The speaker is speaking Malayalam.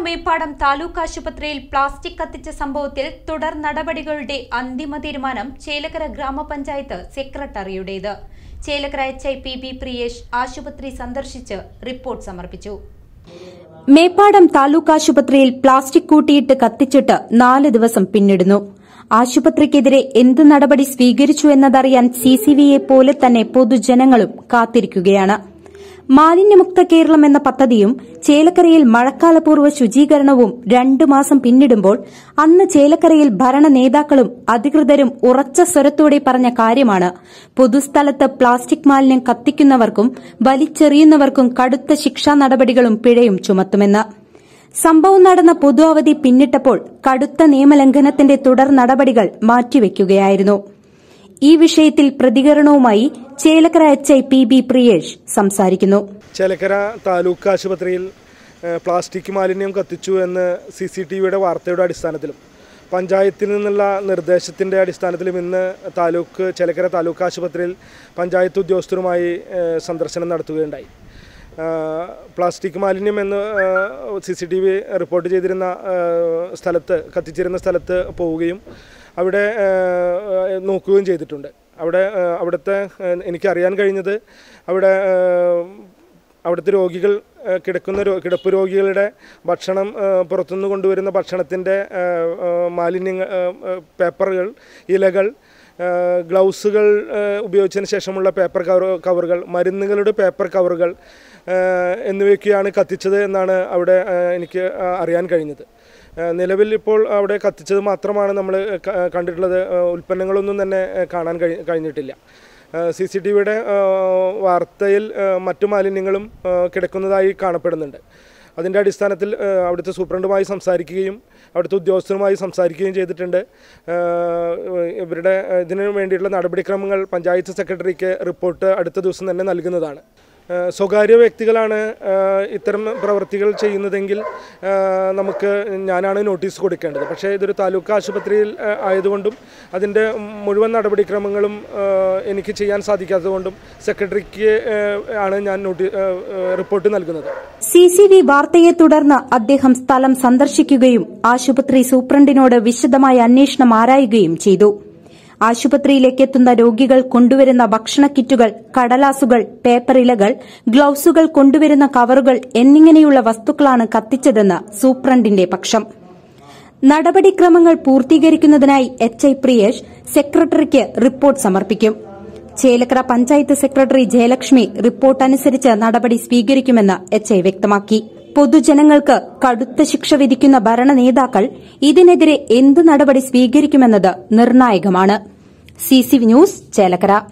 മേപ്പാടം താലൂക്ക് ആശുപത്രിയിൽ പ്ലാസ്റ്റിക് കത്തിച്ച സംഭവത്തിൽ തുടർ നടപടികളുടെ അന്തിമ തീരുമാനം ചേലക്കര ഗ്രാമപഞ്ചായത്ത് സെക്രട്ടറിയുടേത് Chelakkara H I P B Priyesh ആശുപത്രി സന്ദർശിച്ച് റിപ്പോർട്ട് സമർപ്പിച്ചു മേപ്പാടം താലൂക്ക് ആശുപത്രിയിൽ പ്ലാസ്റ്റിക് കൂട്ടിയിട്ട് കത്തിച്ചിട്ട് നാല് ദിവസം പിന്നിടുന്നു ആശുപത്രിക്കെതിരെ എന്ത് നടപടി സ്വീകരിച്ചു എന്നതറിയാൻ സിസിവിയെ പോലെ തന്നെ പൊതുജനങ്ങളും കാത്തിരിക്കുകയാണ് മാലിന്യമുക്ത കേരളം എന്ന പദ്ധതിയും ചേലക്കരയിൽ മഴക്കാലപൂർവ്വ ശുചീകരണവും രണ്ടു മാസം പിന്നിടുമ്പോൾ അന്ന് ചേലക്കരയിൽ ഭരണ നേതാക്കളും അധികൃതരും ഉറച്ച സ്വരത്തോടെ പറഞ്ഞ കാര്യമാണ് പൊതുസ്ഥലത്ത് പ്ലാസ്റ്റിക് മാലിന്യം കത്തിക്കുന്നവർക്കും വലിച്ചെറിയുന്നവർക്കും കടുത്ത ശിക്ഷാ നടപടികളും പിഴയും ചുമത്തുമെന്ന് സംഭവം നടന്ന പൊതു അവധി പിന്നിട്ടപ്പോൾ കടുത്ത നിയമലംഘനത്തിന്റെ തുടർ നടപടികൾ മാറ്റിവെക്കുകയായിരുന്നു ഈ വിഷയത്തിൽ പ്രതികരണവുമായി Chelakkara H I P B Priyesh സംസാരിക്കുന്നു ചേലക്കര താലൂക്ക് ആശുപത്രിയിൽ ഏഹ്, പ്ലാസ്റ്റിക് മാലിന്യം കത്തിച്ചു എന്ന് സി സി ടി വിയുടെ വാർത്തയുടെ അടിസ്ഥാനത്തിലും പഞ്ചായത്തിൽ നിന്നുള്ള നിർദ്ദേശത്തിൻ്റെ അടിസ്ഥാനത്തിലും ഇന്ന് താലൂക്ക് ചേലക്കര താലൂക്ക് ആശുപത്രിയിൽ പഞ്ചായത്ത് ഉദ്യോഗസ്ഥരുമായി ഏഹ്, സന്ദർശനം നടത്തുകയുണ്ടായി ഏഹ്, പ്ലാസ്റ്റിക് മാലിന്യം എന്ന് C C T V report ചെയ്തിരുന്ന ഏഹ്, സ്ഥലത്ത് കത്തിച്ചിരുന്ന സ്ഥലത്ത് പോവുകയും അവിടെ ഏഹ്, നോക്കുകയും ചെയ്തിട്ടുണ്ട് അവിടെ ഏഹ്, അവിടുത്തെ ഏഹ്, എനിക്കറിയാൻ കഴിഞ്ഞത് അവിടെ ഏഹ്, അവിടുത്തെ രോഗികൾ ഏഹ്, കിടക്കുന്ന രോ- കിടപ്പ് രോഗികളുടെ ഭക്ഷണം ഏഹ്, പുറത്തുനിന്ന് കൊണ്ടുവരുന്ന ഭക്ഷണത്തിൻ്റെ മാലിന്യങ്ങൾ പേപ്പറുകൾ ഇലകൾ ഏഹ്, ഗ്ലൗസുകൾ ഏഹ്, ഉപയോഗിച്ചതിന് ശേഷമുള്ള പേപ്പർ കവർ കവറുകൾ മരുന്നുകളുടെ പേപ്പർ കവറുകൾ ഏഹ്, എന്നിവയൊക്കെയാണ് കത്തിച്ചത് എന്നാണ് അവിടെ ഏഹ്, എനിക്ക് ആ, അറിയാൻ കഴിഞ്ഞത് ഏഹ്, നിലവിൽ ഇപ്പോൾ അവിടെ കത്തിച്ചത് മാത്രമാണ് നമ്മൾ കണ്ടിട്ടുള്ളത് ഏഹ്, ഉൽപ്പന്നങ്ങളൊന്നും തന്നെ ഏഹ്, കാണാൻ കഴി കഴിഞ്ഞിട്ടില്ല സി സി ടി വിയുടെ വാർത്തയിൽ ഏഹ്, മറ്റു മാലിന്യങ്ങളും ഏഹ്, കിടക്കുന്നതായി കാണപ്പെടുന്നുണ്ട് അതിൻ്റെ അടിസ്ഥാനത്തിൽ ഏഹ്, അവിടുത്തെ സൂപ്രണ്ടുമായി സംസാരിക്കുകയും അവിടുത്തെ ഉദ്യോഗസ്ഥരുമായി സംസാരിക്കുകയും ചെയ്തിട്ടുണ്ട് ഏഹ്, ഇവരുടെ ഏഹ്, ഇതിനു വേണ്ടിയിട്ടുള്ള നടപടിക്രമങ്ങൾ പഞ്ചായത്ത് സെക്രട്ടറിക്ക് റിപ്പോർട്ട് അടുത്ത ദിവസം തന്നെ നൽകുന്നതാണ് ഏഹ്, സ്വകാര്യ വ്യക്തികളാണ് ഏഹ്, ഇത്തരം പ്രവൃത്തികൾ ചെയ്യുന്നതെങ്കിൽ ഏഹ്, നമുക്ക് ഞാനാണ് നോട്ടീസ് കൊടുക്കേണ്ടത് പക്ഷേ ഇതൊരു താലൂക്ക് ആശുപത്രിയിൽ ഏഹ്, ആയതുകൊണ്ടും അതിൻ്റെ മുഴുവൻ നടപടിക്രമങ്ങളും ഏഹ്, എനിക്ക് ചെയ്യാൻ സാധിക്കാത്തതുകൊണ്ടും സെക്രട്ടറിക്ക് ഏഹ്, ആണ് ഞാൻ നോട്ടി ഏഹ്, ഏഹ്, റിപ്പോർട്ട് നൽകുന്നത് സി സി വി വാർത്തയെ തുടർന്ന് അദ്ദേഹം സ്ഥലം സന്ദർശിക്കുകയും ആശുപത്രി സൂപ്രണ്ടിനോട് വിശദമായ അന്വേഷണം ആരായുകയും ചെയ്തു ആശുപത്രിയിലേക്ക് എത്തുന്ന രോഗികൾ കൊണ്ടുവരുന്ന ഭക്ഷണ കിറ്റുകൾ കടലാസുകൾ പേപ്പർ ഇലകൾ ഗ്ലൌസുകൾ കൊണ്ടുവരുന്ന കവറുകൾ എന്നിങ്ങനെയുള്ള വസ്തുക്കളാണ് കത്തിച്ചതെന്ന് സൂപ്രണ്ടിന്റെ പക്ഷം നടപടിക്രമങ്ങൾ പൂർത്തീകരിക്കുന്നതിനായി എച്ച് ഐ പ്രിയേഷ് സെക്രട്ടറിക്ക് റിപ്പോർട്ട് സമർപ്പിക്കും ചേലക്കര പഞ്ചായത്ത് സെക്രട്ടറി ജയലക്ഷ്മി റിപ്പോർട്ട് അനുസരിച്ച് നടപടി സ്വീകരിക്കുമെന്ന് എച്ച് ഐ വ്യക്തമാക്കി പൊതുജനങ്ങൾക്ക് കടുത്ത ശിക്ഷ വിധിക്കുന്ന ഭരണ നേതാക്കൾ ഇതിനെതിരെ എന്ത് നടപടി സ്വീകരിക്കുമെന്നത് നിർണായകമാണ് സി സി ന്യൂസ് ചേലക്കര